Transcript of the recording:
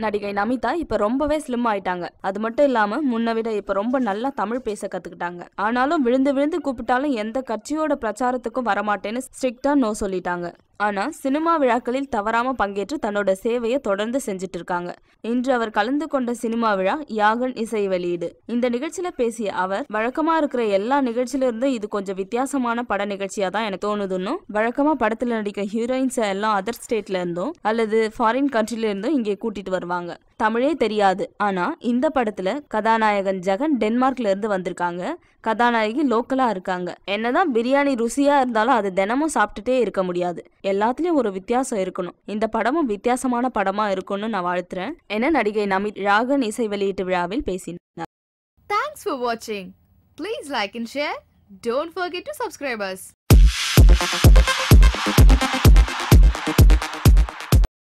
நடிகை நமிதா இப்ப ரொம்பவே ஸ்லிம் ஆயிட்டாங்க அது மட்டும் இல்லாம முன்ன விட இப்ப ரொம்ப நல்லா தமிழ் பேச கத்துக்கிட்டாங்க ஆனாலும் விழுந்து விழுந்து கூப்பிட்டாலும் எந்த கட்சியோட பிரச்சாரத்துக்கும் வரமாட்டேன்னு ஸ்ட்ரிக்டா நோ சொல்லிட்டாங்க ஆனா சினிமா விழாக்களில் தவறாம பங்கேற்று தன்னோட சேவையை தொடர்ந்து செஞ்சுட்டு இருக்காங்க இன்று அவர் கலந்து கொண்ட சினிமா விழா யாகன் இசை வெளியீடு இந்த நிகழ்ச்சியில பேசிய அவர் வழக்கமா இருக்கிற எல்லா நிகழ்ச்சியில இருந்தும் இது கொஞ்சம் வித்தியாசமான பட நிகழ்ச்சியா தான் எனக்கு தோணுதுன்னு வழக்கமா படத்துல நடிக்க ஹீரோயின்ஸ் எல்லாம் அதர் ஸ்டேட்ல இருந்தும் அல்லது ஃபாரின் கண்ட்ரில இருந்தும் இங்கே கூட்டிட்டு வருவாங்க தமிழே தெரியாது ஆனா இந்த படத்துல கதாநாயகன் ஜெகன் டென்மார்க்ல இருந்து வந்திருக்காங்க கதாநாயகி லோக்கலா இருக்காங்க என்னதான் பிரியாணி ருசியா இருந்தாலும் அது தினமும் சாப்பிட்டுட்டே இருக்க முடியாது எல்லாத்துலயும் ஒரு வித்தியாசம் இருக்கணும் இந்த படமும் வித்தியாசமான படமா இருக்கும்னு நான் வாழ்த்துறேன் என நடிகை நமித் ராகன் இசை வெளியீட்டு விழாவில் பேசினார் Thanks for watching. Please like and share. Don't forget to subscribe us.